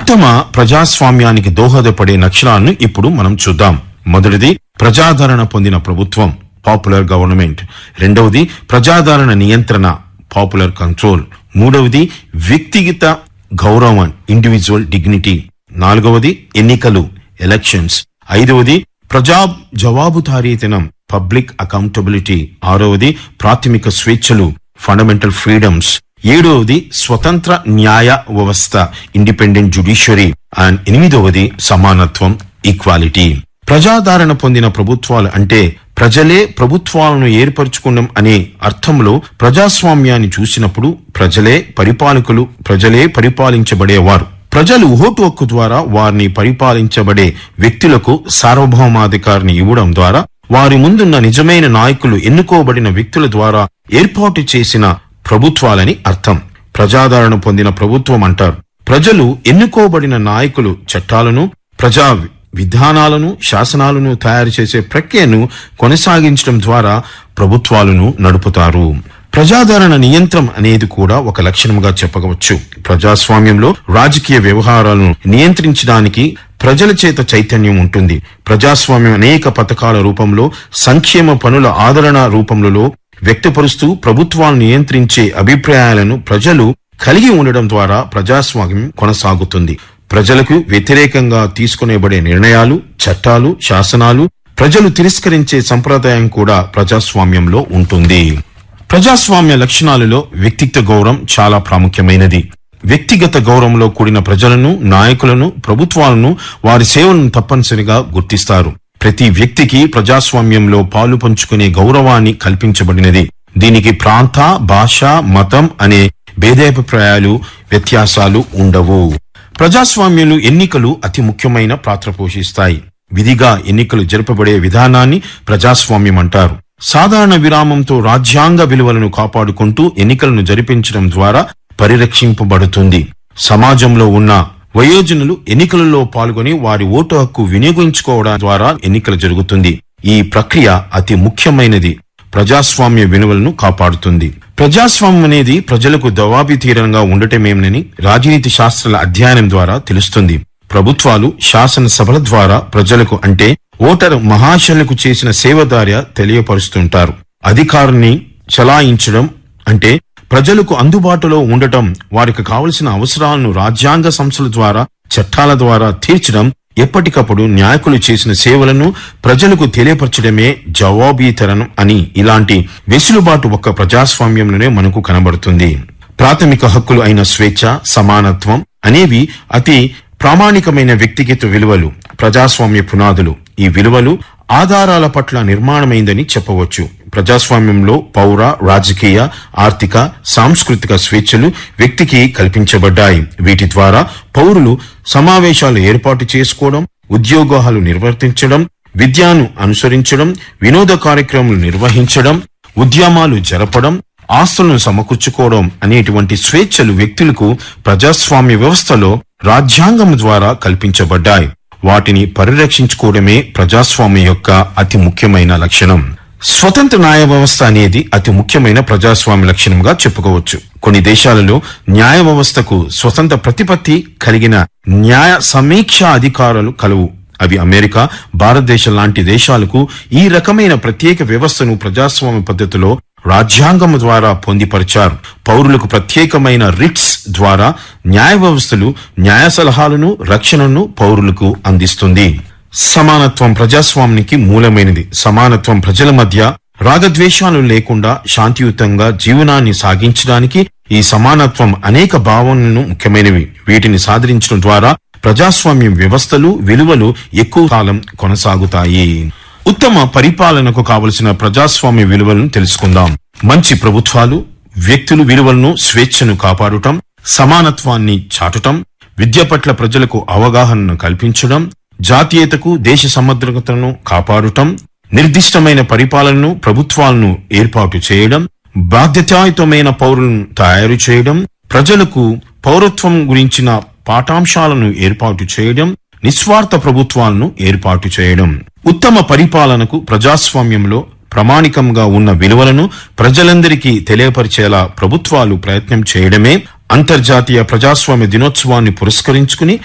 ఉత్తమ ప్రజాస్వామ్యానికి దోహదపడే లక్షణాలను ఇప్పుడు మనం చూద్దాం మొదటిది ప్రజాదరణ పొందిన ప్రభుత్వం పాపులర్ గవర్నమెంట్ రెండవది ప్రజాదరణ నియంత్రణ పాపులర్ కంట్రోల్ మూడవది వ్యక్తిగత గౌరవం ఇండివిజువల్ డిగ్నిటీ నాలుగవది ఎన్నికలు ఎలక్షన్స్ ఐదవది ప్రజా జవాబుదారీతనం పబ్లిక్ అకౌంటబిలిటీ ఆరవది ప్రాథమిక స్వేచ్ఛలు ఫండమెంటల్ ఫ్రీడమ్స్ ఏడవది స్వతంత్ర న్యాయ వ్యవస్థ ఇండిపెండెంట్ జుడిషియరీ అండ్ ఎనిమిదవది సమానత్వం ఈక్వాలిటీ ప్రజాదరణ పొందిన ప్రభుత్వాలు అంటే ప్రజలే ప్రభుత్వాలను ఏర్పరచుకున్నాం అనే అర్థంలో ప్రజాస్వామ్యాన్ని చూసినప్పుడు ప్రజలే పరిపాలకులు ప్రజలే పరిపాలించబడేవారు ప్రజలు ఓటు హక్కు ద్వారా వారిని పరిపాలించబడే వ్యక్తులకు సార్వభౌమాధికారిని ఇవ్వడం ద్వారా వారి ముందున్న నిజమైన నాయకులు ఎన్నుకోబడిన వ్యక్తుల ద్వారా ఏర్పాటు చేసిన ప్రభుత్వాలని అర్థం ప్రజాదరణ పొందిన ప్రభుత్వం అంటారు ప్రజలు ఎన్నుకోబడిన నాయకులు చట్టాలను ప్రజా విధానాలను శాసనాలను తయారు చేసే ప్రక్రియను కొనసాగించడం ద్వారా ప్రభుత్వాలను నడుపుతారు ప్రజాదరణ నియంత్రణ అనేది కూడా ఒక లక్షణంగా చెప్పవచ్చు ప్రజాస్వామ్యంలో రాజకీయ వ్యవహారాలను నియంత్రించడానికి ప్రజల చేత చైతన్యం ఉంటుంది ప్రజాస్వామ్యం అనేక పథకాల రూపంలో సంక్షేమ పనుల ఆదరణ రూపంలో వ్యక్తపరుస్తూ ప్రభుత్వాలను నియంత్రించే అభిప్రాయాలను ప్రజలు కలిగి ఉండడం ద్వారా ప్రజాస్వామ్యం కొనసాగుతుంది ప్రజలకు వ్యతిరేకంగా తీసుకునేబడే నిర్ణయాలు చట్టాలు శాసనాలు ప్రజలు తిరస్కరించే సంప్రదాయం కూడా ప్రజాస్వామ్యంలో ఉంటుంది ప్రజాస్వామ్య లక్షణాలలో వ్యక్తిగత గౌరవం చాలా ప్రాముఖ్యమైనది వ్యక్తిగత గౌరవంలో కూడిన ప్రజలను నాయకులను ప్రభుత్వాలను వారి సేవలను తప్పనిసరిగా గుర్తిస్తారు ప్రతి వ్యక్తికి ప్రజాస్వామ్యంలో పాలు పంచుకునే గౌరవాన్ని కల్పించబడినది దీనికి ప్రాంత భాష మతం అనే భేదాభిప్రాయాలు వ్యత్యాసాలు ఉండవు ప్రజాస్వామ్యంలో ఎన్నికలు అతి ముఖ్యమైన పాత్ర పోషిస్తాయి విధిగా ఎన్నికలు జరపబడే విధానాన్ని ప్రజాస్వామ్యం అంటారు సాధారణ విరామంతో రాజ్యాంగ విలువలను కాపాడుకుంటూ ఎన్నికలను జరిపించడం ద్వారా పరిరక్షింపబడుతుంది సమాజంలో ఉన్న వయోజనులు ఎన్నికలలో పాల్గొని వారి ఓటు హక్కు వినియోగించుకోవడం ద్వారా ఎన్నికలు జరుగుతుంది ఈ ప్రక్రియ అతి ముఖ్యమైనది ప్రజాస్వామ్య విలువలను కాపాడుతుంది ప్రజాస్వామ్యం అనేది ప్రజలకు దవాబితీరంగా ఉండటమేమని రాజనీతి శాస్త్రాల అధ్యయనం ద్వారా తెలుస్తుంది ప్రభుత్వాలు శాసనసభల ద్వారా ప్రజలకు అంటే ఓటరు మహాశలకు చేసిన సేవదార్య తెలియపరుస్తుంటారు అధికారాన్ని చలాయించడం అంటే ప్రజలకు అందుబాటులో ఉండటం వారికి కావలసిన అవసరాలను రాజ్యాంగ సంస్థల ద్వారా చట్టాల ద్వారా తీర్చడం ఎప్పటికప్పుడు నాయకులు చేసిన సేవలను ప్రజలకు తెలియపరచడమే జవాబీతరణం అని ఇలాంటి వెసులుబాటు ఒక్క ప్రజాస్వామ్యంలోనే మనకు కనబడుతుంది ప్రాథమిక హక్కులు అయిన స్వేచ్ఛ సమానత్వం అనేవి అతి ప్రామాణికమైన వ్యక్తిగత విలువలు ప్రజాస్వామ్య పునాదులు ఈ విలువలు ఆధారాల పట్ల నిర్మాణమైందని చెప్పవచ్చు ప్రజాస్వామ్యంలో పౌర రాజకీయ ఆర్థిక సాంస్కృతిక స్వేచ్ఛలు వ్యక్తికి కల్పించబడ్డాయి వీటి ద్వారా పౌరులు సమావేశాలు ఏర్పాటు చేసుకోవడం ఉద్యోగాలు నిర్వర్తించడం విద్యను అనుసరించడం వినోద కార్యక్రమాలు నిర్వహించడం ఉద్యమాలు జరపడం ఆస్తులను సమకూర్చుకోవడం అనేటువంటి స్వేచ్ఛలు వ్యక్తులకు ప్రజాస్వామ్య వ్యవస్థలో రాజ్యాంగం ద్వారా కల్పించబడ్డాయి వాటిని పరిరక్షించుకోవడమే ప్రజాస్వామ్యం యొక్క అతి ముఖ్యమైన లక్షణం స్వతంత్ర న్యాయ వ్యవస్థ అనేది అతి ముఖ్యమైన ప్రజాస్వామ్య లక్షణంగా చెప్పుకోవచ్చు కొన్ని దేశాలలో న్యాయ వ్యవస్థకు స్వతంత్ర ప్రతిపత్తి కలిగిన న్యాయ సమీక్ష అధికారాలు కలవు అవి అమెరికా భారతదేశం లాంటి దేశాలకు ఈ రకమైన ప్రత్యేక వ్యవస్థను ప్రజాస్వామ్య పద్ధతిలో రాజ్యాంగం ద్వారా పొందిపరిచారు పౌరులకు ప్రత్యేకమైన రిట్స్ ద్వారా న్యాయ వ్యవస్థలు న్యాయ సలహాలను రక్షణను పౌరులకు అందిస్తుంది సమానత్వం ప్రజాస్వామ్యానికి మూలమైనది సమానత్వం ప్రజల మధ్య రాగద్వేషాలు లేకుండా శాంతియుతంగా జీవనాన్ని సాగించడానికి ఈ సమానత్వం అనేక భావనలను ముఖ్యమైనవి వీటిని సాధించడం ద్వారా ప్రజాస్వామ్యం వ్యవస్థలు విలువలు ఎక్కువ కాలం కొనసాగుతాయి ఉత్తమ పరిపాలనకు కావలసిన ప్రజాస్వామ్య విలువలను తెలుసుకుందాం మంచి ప్రభుత్వాలు వ్యక్తులు విలువలను స్వేచ్ఛను కాపాడటం సమానత్వాన్ని చాటటం విద్య పట్ల ప్రజలకు అవగాహనను కల్పించడం జాతీయతకు దేశ సమగ్రతను కాపాడటం నిర్దిష్టమైన పరిపాలనను ప్రభుత్వాలను ఏర్పాటు చేయడం బాధ్యతాయుతమైన పౌరులను తయారు చేయడం ప్రజలకు పౌరత్వం గురించిన పాఠాంశాలను ఏర్పాటు చేయడం నిస్వార్థ ప్రభుత్వాలను ఏర్పాటు చేయడం ఉత్తమ పరిపాలనకు ప్రజాస్వామ్యంలో ప్రామాణికంగా ఉన్న విలువలను ప్రజలందరికీ తెలియపరిచేలా ప్రభుత్వాలు ప్రయత్నం చేయడమే అంతర్జాతీయ ప్రజాస్వామ్య దినోత్సవాన్ని పురస్కరించుకుని